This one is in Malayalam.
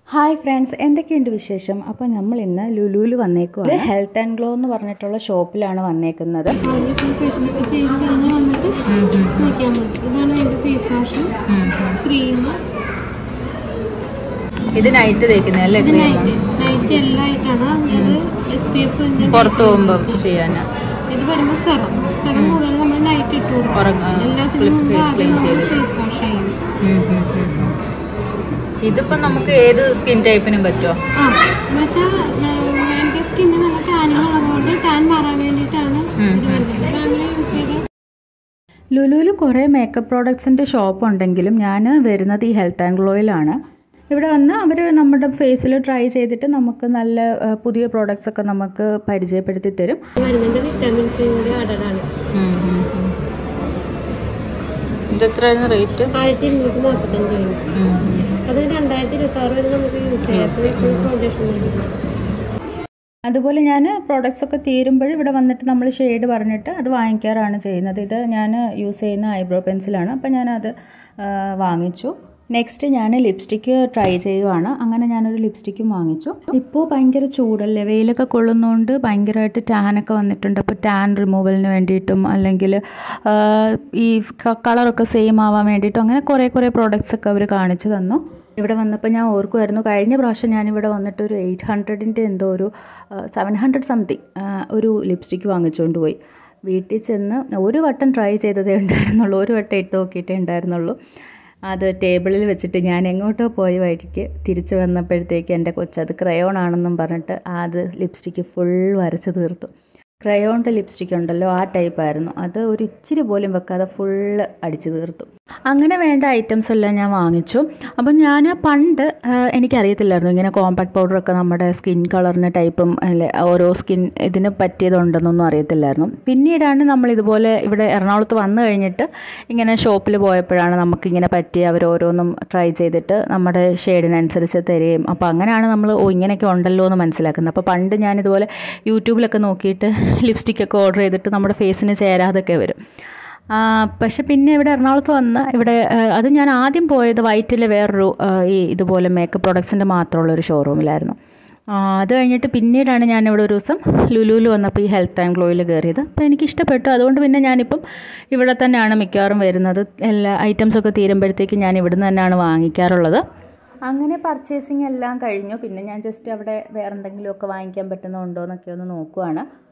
ഹായ് ഫ്രണ്ട്സ് എന്തൊക്കെയുണ്ട് വിശേഷം അപ്പോൾ നമ്മൾ ഇന്ന് ലുലുവിൽ വന്നേക്കുവാണ് ഹെൽത്ത് ആൻഡ് ഗ്ലോ എന്ന് പറഞ്ഞിട്ടുള്ള ഷോപ്പിലാണ് വന്നേക്കുന്നത് ആദ്യം ഫേഷ്യലൊക്കെ ചെയ്ത് കഴിഞ്ഞ് വന്നിട്ട് നോക്കിയാൽ മതി ഇതാണ് അതിൻ്റെ ഫേസ് വാഷ് ക്രീം ഇത് നൈറ്റ് തേക്കുന്ന അല്ലേ ഇത് ക്രീം നൈറ്റ് നൈറ്റ് എല്ലായിട്ടാണ് അത് എസ് പി എഫ് പുറത്ത് പോകുമ്പോൾ ചെയ്യാനാ ഇത് വരുമ്പോൾ സെറം സെറം കൂടുതൽ നമ്മൾ നൈറ്റ് ഇട്ട് കൊടുക്കും ഉറങ്ങ എല്ലാത്തിനും ഫേസ് ക്ലീൻ ചെയ്ത് ഫേസ് വാഷ് ചെയ്യും ഇതിപ്പോ നമുക്ക് ഏത് സ്കിൻ ടൈപ്പിനും പറ്റുമോ ആ എന്നുവെച്ചാൽ എൻ്റെ സ്കിന്നിന് നല്ല ടാനിങ് ഉള്ളതുകൊണ്ട് ടാൻ മാറാൻ വേണ്ടിയിട്ടാണ് ഇത് വരുന്നത് അപ്പോൾ അങ്ങനെ യൂസ് ചെയ്ത് ലുലുവിൽ കുറേ മേക്കപ്പ് പ്രോഡക്ട്സിൻ്റെ ഷോപ്പ് ഉണ്ടെങ്കിലും ഞാൻ വരുന്നത് ഈ ഹെൽത്ത് ആൻഡ് ഗ്ലോയിലാണ് ഇവിടെ വന്ന് അവർ നമ്മുടെ ഫേസിൽ ട്രൈ ചെയ്തിട്ട് നമുക്ക് നല്ല ആ, പുതിയ പ്രോഡക്റ്റ്സ് ഒക്കെ നമുക്ക് പരിചയപ്പെടുത്തി തരും വരുന്നുണ്ട് വിറ്റാമിൻസും കൂടി ആഡഡ് ആണ് ഇത് എത്രയായിരുന്നു റേറ്റ് ആയിരത്തി ഇരുന്നൂറ്റി നാൽപ്പത്തഞ്ച് ആണ് അത് രണ്ടായിരത്തി ഇരുപത്തി ആറ് വരെ നമുക്ക് യൂസ് ചെയ്യാം പ്രൊജക്ഷൻ വേണ്ടി അതുപോലെ ഞാൻ പ്രോഡക്റ്റ്സ് ഒക്കെ തീരുമ്പോൾ ഇവിടെ വന്നിട്ട് നമ്മൾ ഷെയ്ഡ് പറഞ്ഞിട്ട് അത് വാങ്ങിക്കാറാണ് ചെയ്യുന്നത് ഇത് ഞാൻ യൂസ് ചെയ്യുന്ന ഐബ്രോ പെൻസിലാണ് അപ്പോൾ ഞാനത് ആ, വാങ്ങിച്ചു നെക്സ്റ്റ് ഞാൻ ലിപ്സ്റ്റിക്ക് ട്രൈ ചെയ്യുവാണ് അങ്ങനെ ഞാനൊരു ലിപ്സ്റ്റിക്കും വാങ്ങിച്ചു ഇപ്പോൾ ഭയങ്കര ചൂടല്ലേ വെയിലൊക്കെ കൊള്ളുന്നതുകൊണ്ട് ഭയങ്കരമായിട്ട് ടാനൊക്കെ വന്നിട്ടുണ്ട് അപ്പോൾ ടാൻ റിമൂവലിന് വേണ്ടിയിട്ടും അല്ലെങ്കിൽ ആ, ഈ കളറൊക്കെ സെയിം ആവാൻ വേണ്ടിയിട്ടും അങ്ങനെ കുറേ കുറേ പ്രോഡക്റ്റ്സ് ഒക്കെ അവർ കാണിച്ചു തന്നു ഇവിടെ വന്നപ്പോൾ ഞാൻ ഓർക്കുമായിരുന്നു കഴിഞ്ഞ പ്രാവശ്യം ഞാനിവിടെ വന്നിട്ട് ഒരു എയ്റ്റ് ഹൺഡ്രഡിൻ്റെ എന്തോ ഒരു സെവൻ ഹൺഡ്രഡ് സംതിങ് ഒരു ലിപ്സ്റ്റിക്ക് വാങ്ങിച്ചുകൊണ്ട് പോയി വീട്ടിൽ ചെന്ന് ഒരു വട്ടം ട്രൈ ചെയ്തതേ ഉണ്ടായിരുന്നുള്ളൂ ഒരു വട്ടം ഇട്ട് നോക്കിയിട്ടേ ഉണ്ടായിരുന്നുള്ളൂ അത് ടേബിളിൽ വെച്ചിട്ട് ഞാൻ എങ്ങോട്ടോ പോയ വഴിക്ക് തിരിച്ചു വന്നപ്പോഴത്തേക്ക് എൻ്റെ കൊച്ചത് ക്രയോൺ ആണെന്നും പറഞ്ഞിട്ട് അത് ലിപ്സ്റ്റിക്ക് ഫുൾ വരച്ച് തീർത്തു ക്രയോണിൻ്റെ ലിപ്സ്റ്റിക് ഉണ്ടല്ലോ ആ ടൈപ്പായിരുന്നു അത് ഒരു ഇച്ചിരി പോലും വെക്കാതെ ഫുള്ള് അടിച്ചു തീർത്തു അങ്ങനെ വേണ്ട ഐറ്റംസ് എല്ലാം ഞാൻ വാങ്ങിച്ചു അപ്പം ഞാൻ പണ്ട് ആ, എനിക്കറിയത്തില്ലായിരുന്നു ഇങ്ങനെ കോമ്പാക്ട് പൗഡറൊക്കെ നമ്മുടെ സ്കിൻ കളറിന് ടൈപ്പും അല്ലെ ഓരോ സ്കിൻ ഇതിന് പറ്റിയതുണ്ടെന്നൊന്നും അറിയത്തില്ലായിരുന്നു പിന്നീടാണ് നമ്മൾ ഇതുപോലെ ഇവിടെ എറണാകുളത്ത് വന്നു കഴിഞ്ഞിട്ട് ഇങ്ങനെ ഷോപ്പിൽ പോയപ്പോഴാണ് നമുക്കിങ്ങനെ പറ്റി അവർ ഓരോന്നും ട്രൈ ചെയ്തിട്ട് നമ്മുടെ ഷെയ്ഡിനനുസരിച്ച് തരികയും അപ്പോൾ അങ്ങനെയാണ് നമ്മൾ ഓ ഇങ്ങനെയൊക്കെ ഉണ്ടല്ലോ എന്ന് മനസ്സിലാക്കുന്നത് അപ്പോൾ പണ്ട് ഞാനിതുപോലെ യൂട്യൂബിലൊക്കെ നോക്കിയിട്ട് ലിപ്സ്റ്റിക്കൊക്കെ ഓർഡർ ചെയ്തിട്ട് നമ്മുടെ ഫേസിന് ചേരാതൊക്കെ വരും ആ, പക്ഷെ പിന്നെ ഇവിടെ എറണാകുളത്ത് വന്ന് ഇവിടെ ആ, അത് ഞാൻ ആദ്യം പോയത് വൈറ്റിലെ വേറൊരു ആ, ഈ ഇതുപോലെ മേക്കപ്പ് പ്രോഡക്ട്സിൻ്റെ മാത്രമുള്ള ഒരു ഷോറൂമിലായിരുന്നു ആ, അത് കഴിഞ്ഞിട്ട് പിന്നീടാണ് ഞാൻ ഇവിടെ ഒരു ദിവസം ലുലുവിൽ വന്നപ്പോൾ ഈ ഹെൽത്ത് ആൻഡ് ഗ്ലോയിൽ കയറിയത് അപ്പോൾ എനിക്ക് ഇഷ്ടപ്പെട്ടു അതുകൊണ്ട് പിന്നെ ഞാനിപ്പം ഇവിടെ തന്നെയാണ് മിക്കവാറും വരുന്നത് എല്ലാ ഐറ്റംസൊക്കെ തീരുമ്പോഴത്തേക്കും ഞാൻ ഇവിടുന്ന് തന്നെയാണ് വാങ്ങിക്കാറുള്ളത് അങ്ങനെ പർച്ചേസിങ് എല്ലാം കഴിഞ്ഞു പിന്നെ ഞാൻ ജസ്റ്റ് അവിടെ വേറെ എന്തെങ്കിലുമൊക്കെ വാങ്ങിക്കാൻ പറ്റുന്നുണ്ടോ എന്നൊക്കെ ഒന്ന് നോക്കുവാണ്